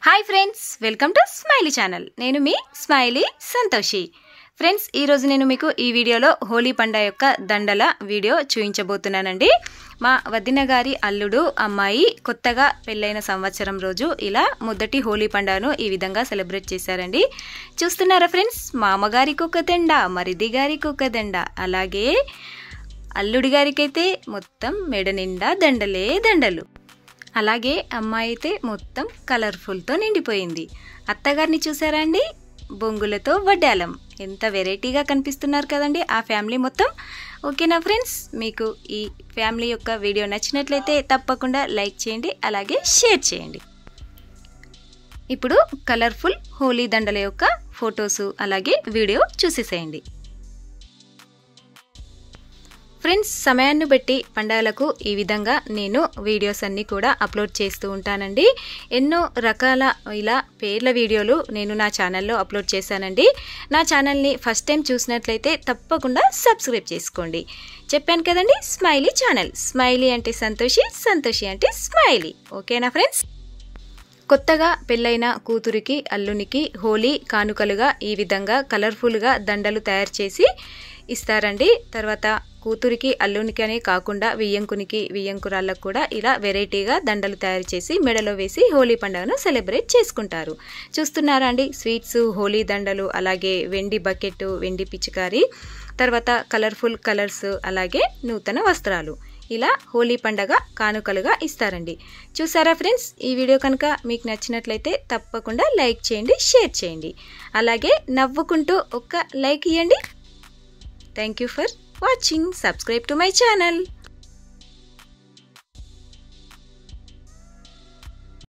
hi friends welcome to smiley channel నేను మీ smiley Santoshi friends ఈరోజు నేను మీకు ఈ వీడియోలో హోలీ పండుగ యొక్క దండల వీడియో చూపించబోతున్నానండి మా వదిన గారి అల్లుడు అమ్మాయి కొత్తగా పెళ్ళైన సంవత్సరం రోజు ఇలా మొదటి హోలీ పండుగను ఈ విధంగా సెలబ్రేట్ చేశారండి చూస్తున్నారా ఫ్రెండ్స్ మా అమ్మగారికి ఒక దండ మరిది గారికి ఒక దండ అలాగే అల్లుడి గారికైతే మొత్తం మెడ నిండా దండలే దండలు అలాగే అమ్మాయి అయితే మొత్తం కలర్ఫుల్తో నిండిపోయింది అత్తగారిని చూసారా అండి బొంగులతో వడ్డాలం ఎంత వెరైటీగా కనిపిస్తున్నారు కదండి ఆ ఫ్యామిలీ మొత్తం ఓకేనా ఫ్రెండ్స్ మీకు ఈ ఫ్యామిలీ యొక్క వీడియో నచ్చినట్లయితే తప్పకుండా లైక్ చేయండి అలాగే షేర్ చేయండి ఇప్పుడు కలర్ఫుల్ హోలీ దండల యొక్క ఫొటోసు అలాగే వీడియో చూసేసేయండి ఫ్రెండ్స్ సమయాన్ని బట్టి పండగలకు ఈ విధంగా నేను వీడియోస్ అన్నీ కూడా అప్లోడ్ చేస్తూ ఉంటానండి ఎన్నో రకాల ఇలా పేర్ల వీడియోలు నేను నా ఛానల్లో అప్లోడ్ చేశానండి నా ఛానల్ని ఫస్ట్ టైం చూసినట్లయితే తప్పకుండా సబ్స్క్రైబ్ చేసుకోండి చెప్పాను కదండి స్మైలీ ఛానల్ స్మైలీ అంటే సంతోషి సంతోషి అంటే స్మైలీ ఓకేనా ఫ్రెండ్స్ కొత్తగా పెళ్ళైన కూతురికి అల్లునికి హోలీ కానుకలుగా ఈ విధంగా కలర్ఫుల్గా దండలు తయారు చేసి ఇస్తారండి తర్వాత కూతురికి అల్లునికి అనే కాకుండా వియ్యంకునికి వియ్యంకురాళ్ళకు కూడా ఇలా వెరైటీగా దండలు తయారు చేసి మెడలో వేసి హోలీ పండుగను సెలబ్రేట్ చేసుకుంటారు చూస్తున్నారా అండి స్వీట్స్ హోలీ దండలు అలాగే వెండి బకెట్ వెండి పిచికారి తర్వాత కలర్ఫుల్ కలర్స్ అలాగే నూతన వస్త్రాలు ఇలా హోలీ పండగ కానుకలుగా ఇస్తారండి చూసారా ఫ్రెండ్స్ ఈ వీడియో కనుక మీకు నచ్చినట్లయితే తప్పకుండా లైక్ చేయండి షేర్ చేయండి అలాగే నవ్వుకుంటూ ఒక్క లైక్ ఇవ్వండి thank you for watching subscribe to my channel